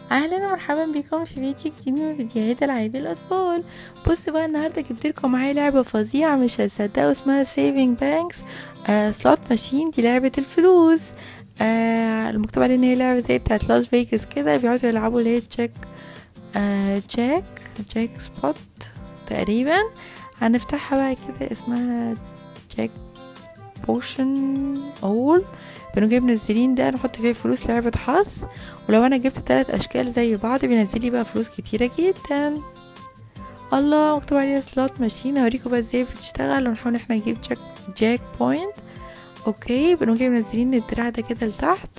اهلا ومرحبا بكم في فيديو جديد من فيديوهات العاب الاطفال بصوا بقى النهارده جبت لكم معايا لعبه فظيعه مش هتصدقوا اسمها سيفينج بانكس آه سلوت ماشين دي لعبه الفلوس آه المكتوب عليها ان هي لعبه زي بتاعت لاس فيجاس كده بيقعدوا يلعبوا اللي هي جاك آه جاك جاك سبوت تقريبا هنفتحها بقى كده اسمها جاك بوشن اول بنقوم جاي منزلين ده نحط فيه فلوس لعبة حظ ولو انا جبت تلات اشكال زي بعض بينزل لي بقى فلوس كتيرة جدا الله مكتوب عليها سلوت ماشين هوريكم بقى ازاي بتشتغل ونحاول احنا نجيب جاك جاك بوينت اوكي بنقوم جاي منزلين الدراع ده كده لتحت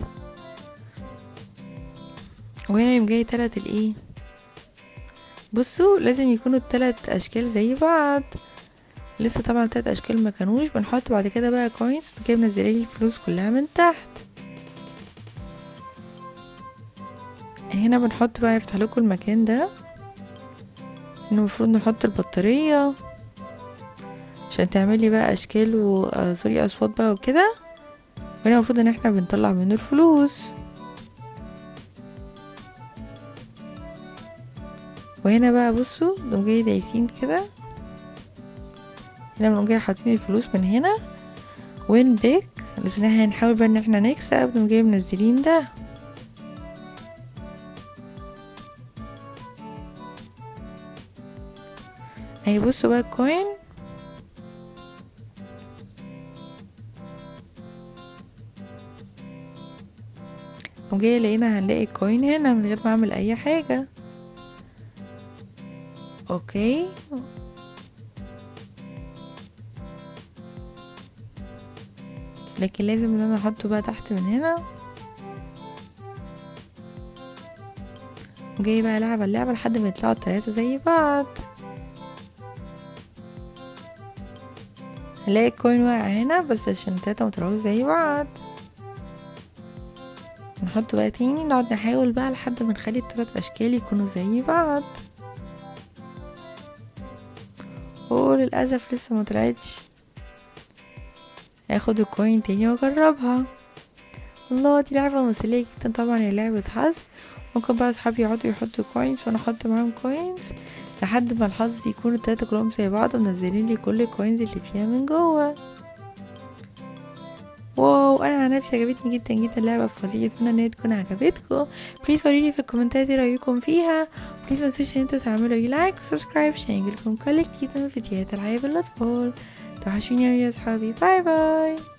وهنا يوم جاي تلات الايه بصوا لازم يكونوا التلات اشكال زي بعض لسه طبعا تلات اشكال ما كانوش بنحط بعد كده بقى كوينز كده منزلين لي الفلوس كلها من تحت هنا بنحط بقى يفتح لكم المكان ده انه المفروض نحط البطارية عشان تعمل لي بقى اشكال و آه سوري اصوات بقى وكده وهنا المفروض ان احنا بنطلع منه الفلوس وهنا بقى بصوا نقوم جاي دايسين كده هنا بنقوم جاي حاطين الفلوس من هنا وين بيك لسه احنا هنحاول بقى ان احنا نكسب نقوم جاي منزلين ده اهي بصوا بقى الكوين قوم جاي لقينا هنلاقي الكوين هنا من غير ما اعمل اي حاجه اوكي لكن لازم ان انا احطه بقى تحت من هنا وجاي بقى العب اللعبة لحد ما يطلعوا التلاتة زي بعض هلاقي الكوين واقع هنا بس عشان التلاتة مطلعوش زي بعض نحطه بقى تاني نقعد نحاول بقى لحد ما نخلي التلات اشكال يكونوا زي بعض وللأسف لسه مطلعتش هاخد الكوين تاني واجربها الله دي لعبة مسلية جدا طبعا هي لعبة حظ ممكن بقى صحابي يقعدوا يحطوا كوينز وانا احط معاهم كوينز لحد ما الحظ يكون التلاتة كلهم زي بعض ومنزلين لي كل الكوينز اللي فيها من جوه واو انا عن نفسي عجبتني جدا جدا اللعبه فظيعه اتمنى ان هي تكون عجبتكم بليز قولولي في الكومنتات ايه رايكم فيها بليز متنسوش ان انتوا تعملوا لي لايك وسبسكرايب عشان يجيلكم كل جديد من فيديوهات العاب الاطفال توحشوني يا اصحابي باي باي